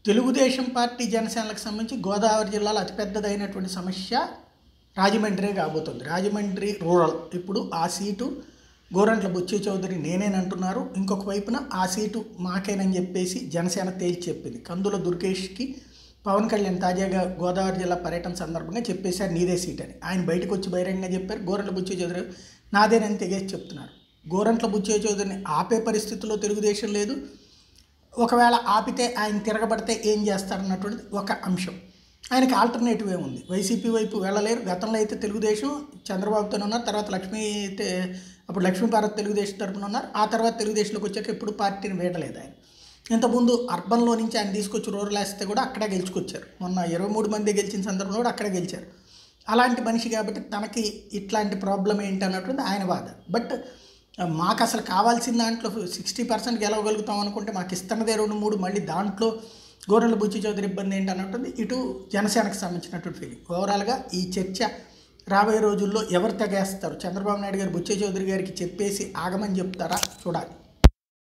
Telugu Desam party జనసేనలకు సంబంధించి గోదావరి జిల్లాలో అతిపెద్దదైనటువంటి సమస్య రాజమండ్రి కాబోతుంది రాజమండ్రి రూరల్ ఇప్పుడు ఆ సీటు గోరంట్ల బుచ్చి చౌదరి నేనేనంటున్నారు ఇంకొక వైపున ఆ సీటు మాకేనని చెప్పేసి జనసేన తేల్చి చెప్పింది కందుల దుర్గేష్కి పవన్ కళ్యాణ్ తాజాగా గోదావరి జిల్లా పర్యటన సందర్భంగా చెప్పేశారు నీదే సీట్ అని ఆయన బయటకు వచ్చి బహిరంగంగా చెప్పారు గోరంట్ల బుచ్చి చౌదరి నాదేనని తెగేసి చెప్తున్నారు గోరంట్ల బుచ్చి చౌదరిని ఆపే పరిస్థితిలో తెలుగుదేశం లేదు ఒకవేళ ఆపితే ఆయన తిరగబడితే ఏం చేస్తారన్నటువంటిది ఒక అంశం ఆయనకి ఆల్టర్నేటివ్ ఏముంది వైసీపీ వైపు వెళ్ళలేరు గతంలో అయితే తెలుగుదేశం చంద్రబాబుతో ఉన్నారు తర్వాత లక్ష్మీ తే- అప్పుడు లక్ష్మీభారత్ తెలుగుదేశం తరపున ఉన్నారు ఆ తర్వాత తెలుగుదేశంలోకి వచ్చాక ఎప్పుడు పార్టీని వేయలేదు ఆయన ఇంతకుముందు అర్బన్లో నుంచి ఆయన తీసుకొచ్చి రూరల్ వేస్తే కూడా అక్కడే గెలుచుకొచ్చారు మొన్న ఇరవై మూడు మంది గెలిచిన సందర్భంలో కూడా అక్కడే గెలిచారు అలాంటి మనిషి కాబట్టి తనకి ఇట్లాంటి ప్రాబ్లం ఏంటి అన్నటువంటి ఆయన బాధ బట్ మాకు అసలు కావాల్సిన దాంట్లో సిక్స్టీ పర్సెంట్ గెలవగలుగుతాం అనుకుంటే మాకు ఇస్తున్నదే రెండు మూడు మళ్ళీ దాంట్లో గోరెల బుచ్చి చౌదరి ఇబ్బంది ఏంటి అన్నట్టుంది ఇటు జనసేనకు సంబంధించినటువంటి ఫీలింగ్ ఓవరాల్గా ఈ చర్చ రాబోయే రోజుల్లో ఎవరు తెగేస్తారు చంద్రబాబు నాయుడు గారు బుచ్చే చౌదరి గారికి చెప్పేసి ఆగమని చెప్తారా చూడాలి